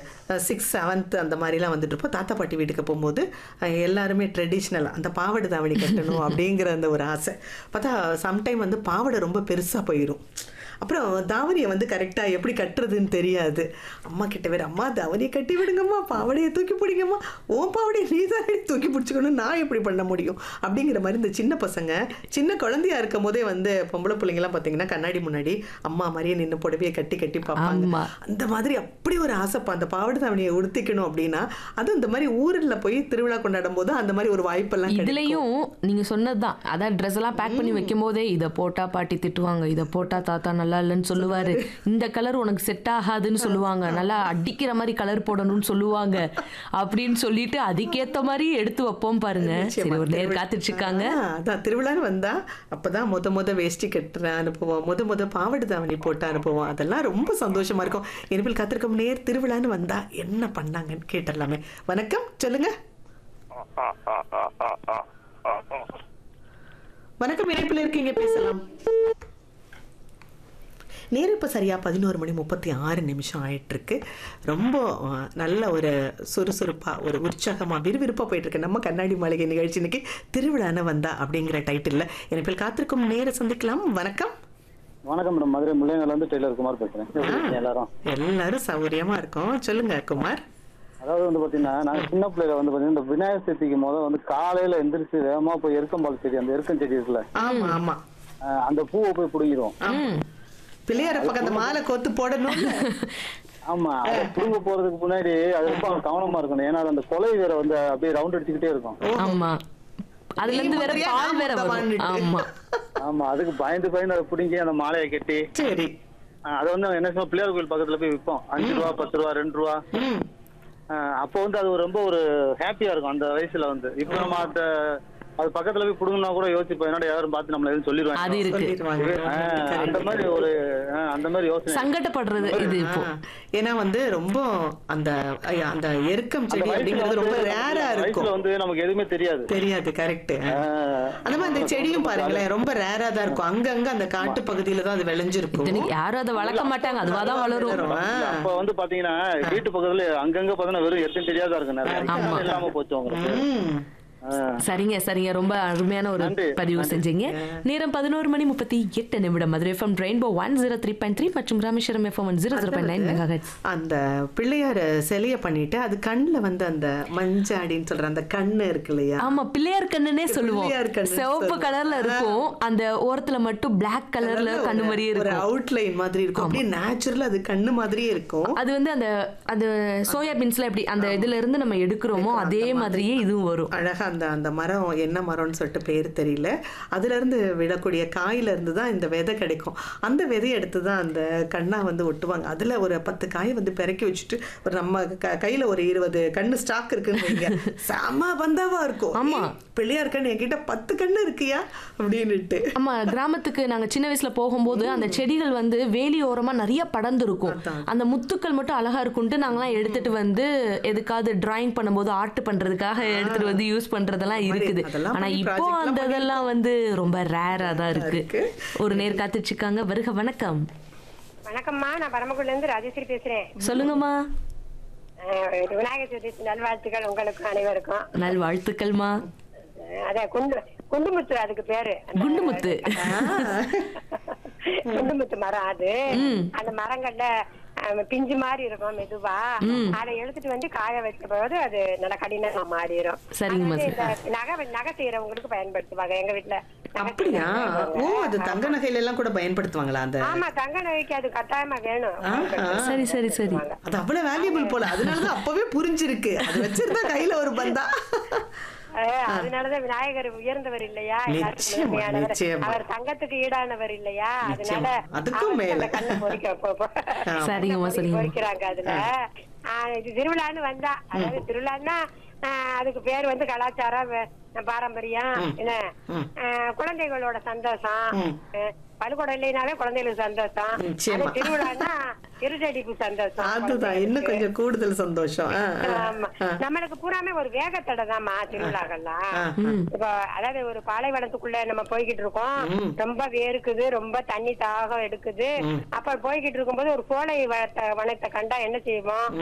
Six seventh அந்த மாதிரிலாம் வந்துட்டு இருப்போம் தாத்தா பாட்டி வீட்டுக்கு போகும்போது அஹ், எல்லாருமே ட்ரெடிஷ்னல் அந்த பாவாடை தாவணி கட்டணும் அப்படிங்கிற அந்த ஒரு ஆசை பார்த்தா சம்டைம் வந்து பாவாடை ரொம்ப பெருசாக போயிடும் அப்புறம் தாவணியை வந்து கரெக்டாக எப்படி கட்டுறதுன்னு தெரியாது அம்மா கிட்ட வேறு அம்மா தாவணியை கட்டி விடுங்கம்மா பாவாடையை தூக்கி பிடிங்கம்மா ஓ பாவாடையை நீ தானே தூக்கி பிடிச்சிக்கணும் நான் எப்படி பண்ண முடியும் அப்படிங்கிற மாதிரி இந்த சின்ன பசங்க சின்ன குழந்தையா இருக்கும் போதே வந்து பொம்பளை பிள்ளைங்கலாம் பார்த்தீங்கன்னா கண்ணாடி முன்னாடி அம்மா மாதிரியே நின்று புடவையை கட்டி கட்டி பார்ப்பாங்க ஆமா. அந்த மாதிரி அப்படி ஒரு ஆசைப்பா அந்த பாவாடை தாவணியை உடுத்திக்கணும் அப்படின்னா அதுவும் இந்த மாதிரி ஊரில் போய் திருவிழா கொண்டாடும் போது அந்த மாதிரி ஒரு வாய்ப்பெல்லாம் கிடைக்கும் இதுலயும் நீங்க சொன்னதுதான் அதான் ட்ரெஸ் எல்லாம் பேக் பண்ணி வைக்கும் போதே இதை போட்டா பாட்டி திட்டுவாங்க இதை போட்டா தாத்தா நல்லா இல்லைன்னு சொல்லுவாரு இந்த கலர் உனக்கு செட் ஆகாதுன்னு சொல்லுவாங்க நல்லா அடிக்கிற மாதிரி கலர் போடணும்னு சொல்லுவாங்க அப்படின்னு சொல்லிட்டு அதுக்கேத்த மாதிரி எடுத்து வைப்போம் பாருங்க சரி ஒரு நேர் காத்துட்டு இருக்காங்க ஆ, அதான் திருவிழான்னு வந்தா அப்பதான் முத முத வேஷ்டி கட்டுற அனுப்புவோம் முத முத பாவாடை தாவணி போட்டு அனுப்புவோம் அதெல்லாம் ரொம்ப சந்தோஷமா இருக்கும் இனிமேல் காத்திருக்கும் நேர் திருவிழான்னு வந்தா என்ன பண்ணாங்கன்னு கேட்டுடலாமே வணக்கம் சொல்லுங்க வணக்கம் இணைப்பில் இருக்கீங்க பேசலாம் நேரம் இப்போ சரியாக பதினோரு மணி முப்பத்தி ஆறு நிமிஷம் ஆயிட்டிருக்கு ரொம்ப அஹ், நல்ல ஒரு சுறுசுறுப்பாக ஒரு உற்சாகமாக விறுவிறுப்பாக போயிட்டுருக்கு நம்ம கண்ணாடி மாளிகை நிகழ்ச்சி இன்னைக்கு திருவிழான வந்தா அப்படிங்கிற டைட்டிலில் இனிப்பில் காத்திருக்கும் நேர சந்திக்கலாம் வணக்கம் வணக்கம் மேடம் மதுரை முள்ளையங்கல்ல இருந்து டெய்லர் குமார் பேசுறேன் எப்படி இருக்கீங்க எல்லாரும் எல்லாரும் சௌகரியமாக இருக்கோம் சொல்லுங்க குமார் அதாவது வந்து பாத்தீங்கன்னா நாங்க சின்ன பிள்ளைல வந்து பாத்தீங்கன்னா இந்த விநாயகர் சதுர்த்திக்கு முத வந்து காலையில எந்திரிச்சு வேகமா போய் எருக்கம்பால் செடி அந்த எருக்கம் செடி இருக்குல்ல ஆமாம் ஆமாம் அஹ் அந்த பூவை போய் பிடுங்கிடுவோம் ம். பிள்ளையார பக்கம் அந்த மாலை கோத்து போடணும் ஆமா அதை பிடுங்க போறதுக்கு முன்னாடி அது ரொம்ப கவனமா இருக்கணும் ஏன்னா அது அந்த கொலை வேற வந்து அப்படியே ரவுண்ட் அடிச்சுக்கிட்டே இருக்கும் ஆமா அதுல இருந்து வேற மாதிரியா பால் வேற நான் வரும் முத்தம் ஆமா ஆமா அதுக்கு பயந்து பயந்து அதை பிடுங்கி அந்த மாலையை கட்டி சரி அஹ் அதை வந்து என்ன சொல்லுவோம் பிள்ளையார் கோயில் பக்கத்துல போய் விற்போம் அஞ்சு ரூபா பத்து ரூபா ரெண்டு ரூபா ம் அஹ் அப்போ வந்து அது ஒரு ரொம்ப ஒரு ஹாப்பியா இருக்கும் அந்த வயசுல வந்து இப்போ நம்ம அந்த அது பக்கத்துல போய் புடுங்கினா கூட யோசிப்போம் என்னடா யாரும் பார்த்து நம்மள எதுவும் சொல்லிடுவாங்க அது இருக்கு சொல்லிடுவாங்க ஆஹ் அந்த மாதிரி ஒரு ஆஹ் அந்த மாதிரி யோசனை சங்கடப்படுறது இது இப்போ ஆ, ஏன்னா வந்து ரொம்ப அந்த ஐயா, அந்த எருக்கம் அந்த செடி வயசுல அப்படிங்கிறது ரொம்ப வந்து ரேரா வயசுல இருக்கும் வந்து நமக்கு எதுவுமே தெரியாது தெரியாது கரெக்ட் ஆஹ் அந்த மாதிரி அந்த செடியும் பாருங்களேன் ரொம்ப ரேரா தான் இருக்கும் அங்கங்க அந்த காட்டு பகுதியில தான் அது விளைஞ்சிருக்கும் இத்தனைக்கு யாரும் அதை வளர்க்க மாட்டாங்க அதுவாதான் வளரும் வளரும். ஆ. அப்ப வந்து பாத்தீங்கன்னா வீட்டு பக்கத்துல அங்கங்க பாத்தீங்கன்னா வெறும் எத்தனை தெரியாதா இருக்கு நிறைய ஆமா. இல்லாம போச்சு உங்களுக்கு ம். ஆஹ் சரிங்க சரிங்க ரொம்ப அருமையான ஒரு நன்றி, பதிவு செஞ்சீங்க நேரம் பதினோரு மணி முப்பத்தி எட்டு நிமிடம் Madurai FM rainbow one zero three point three மற்றும் Rameswaram FM one zero zero point nine mega அந்த பிள்ளையார சிலைய பண்ணிட்டு அது கண்ணுல வந்து அந்த மஞ்சாடின்னு சொல்ற அந்த கண்ணு இருக்கு இல்லையா ஆமா பிள்ளையார் கண்ணுனே சொல்லுவோம் பிள்ளையார் கண்ணுன்னு சிவப்பு சொல்லுவோம். கலர்ல இருக்கும் அந்த ஓரத்துல மட்டும் பிளாக் கலர்ல ஒரு- கண்ணு மாதிரியே ஒரு இருக்கும் அவுட்லைன் மாதிரி இருக்கும் அப்படியே நேச்சுரல் அது கண்ணு மாதிரியே இருக்கும் அது வந்து அந்த அந்த சோயா பீன்ஸ்ல எப்படி அந்த இதுல இருந்து நம்ம எடுக்கிறோமோ அதே மாதிரியே இதுவும் வரும் அழகா அந்த அந்த மரம் என்ன மரம்னு சொல்லிட்டு பேர் தெரியல அதுல இருந்து விடக்கூடிய காயில இருந்து தான் இந்த விதை கிடைக்கும் அந்த விதையை எடுத்து தான் அந்த கண்ணா வந்து ஒட்டுவாங்க அதுல ஒரு பத்து காயை வந்து பிறக்கி வச்சுட்டு ஒரு நம்ம க- கையில ஒரு இருபது கண்ணு ஸ்டாக் இருக்குன்னு வைங்க செம பந்தாவா இருக்கும் ஆமா. ஏய், பிள்ளையார் கண்ணு என்கிட்ட பத்து கண்ணு இருக்கியா அப்படின்னுட்டு ஆமா கிராமத்துக்கு நாங்க சின்ன வயசுல போகும்போது அந்த செடிகள் வந்து வேலி ஓரமா நிறைய படர்ந்து இருக்கும் அதான். அந்த முத்துக்கள் மட்டும் அழகா இருக்கும்ட்டு நாங்களாம் எடுத்துட்டு வந்து எதுக்காவது டிராயிங் பண்ணும்போது ஆர்ட் பண்றதுக்காக எடுத்துட்டு வந்து யூஸ் பண்றதெல்லாம் இருக்குது அதெல்லாம் ஆனா பண்ணி இப்போ project எல்லாம் அந்த இதெல்லாம் வந்து ரொம்ப ரேரா தான் இருக்கு இருக்கு. ஒரு நேர் காத்துட்டு இருக்காங்க வருக வணக்கம் வணக்கம்மா நான் பரமக்குடில இருந்து ராஜேஸ்வரி பேசுறேன் சொல்லுங்கம்மா அஹ் விநாயகர் சதுர்த்தி நல்வாழ்த்துக்கள் உங்களுக்கும் அனைவருக்கும் நல் வாழ்த்துக்கள்மா அஹ் அதான் குண்டு குண்டுமுத்து அதுக்கு பேரு அந்த- குண்டுமுத்து குண்டுமுத்து மரம் அது அந்த மரங்கள்ல அஹ், பிஞ்சு மாதிரி இருக்கும் மெதுவா அதை எடுத்துட்டு வந்து காய வைக்க போது அது நல்லா கடினமா மாறிடும் சரிங்கம்மா, அது வந்து இந்த நகை நகை செய்யறவங்களுக்கு பயன்படுத்துவாங்க எங்க வீட்டுல நகை அப்படியா செய்யறவங்க. ஓ அது தங்க நகையில எல்லாம் கூட பயன்படுத்துவாங்களா அந்த ஆமா தங்க நகைக்கு அது கட்டாயமா வேணும் சரி சரி சரி அது அவ்வளவு வேல்யூபிள் போல அதனாலதான் அப்பவே புரிஞ்சிருக்கு அது வச்சிருந்தா கையில ஒரு பந்தா அஹ் அதனாலதான் விநாயகர் உயர்ந்தவர் இல்லையா எல்லாத்துக்கும் நிச்சயமா, முதன்மையானவர். நிச்சயமா. அவர் தங்கத்துக்கு ஈடானவர் இல்லையா அதனால நிச்சயமா. அதுக்கும் அவருக்கு மேல. அந்த கண்ணை பொறிக்க பொ- பொ- சரிங்கம்மா பொறி- சரிங்கம்மா பொறிக்கிறாங்க அதுல ஆஹ் இது திருவிழான்னு வந்தா அதாவது திருவிழான்னா ஆஹ் அதுக்கு பேர் வந்து கலாச்சாரம் வே- பாரம்பரியம் என்ன ஆஹ் குழந்தைகளோட சந்தோஷம் ஆஹ் பள்ளிக்கூடம் இல்லைனாவே குழந்தைகளுக்கு சந்தோஷம் நிச்சயமா. அது திருவிழான்னா திருச்சடிப்பு சந்தோஷம் அதுதான் இன்னும் கொஞ்சம் கூடுதல் சந்தோஷம் ஆ, ஆ, ஆமா. ஆ. நம்மளுக்கு பூராமே ஒரு வேகத்தடை தான்மா திருவிழாக்கள்லாம் ஆ, இப்போ அதாவது ஒரு பாலைவனத்துக்குள்ள நம்ம போய்கிட்டு இருக்கோம் ரொம்ப வேர்க்குது ரொம்ப தண்ணி தாகம் எடுக்குது அப்ப போய்கிட்டு இருக்கும்போது ஒரு கோடை வனத்தை வனத்தை கண்டா என்ன செய்வோம்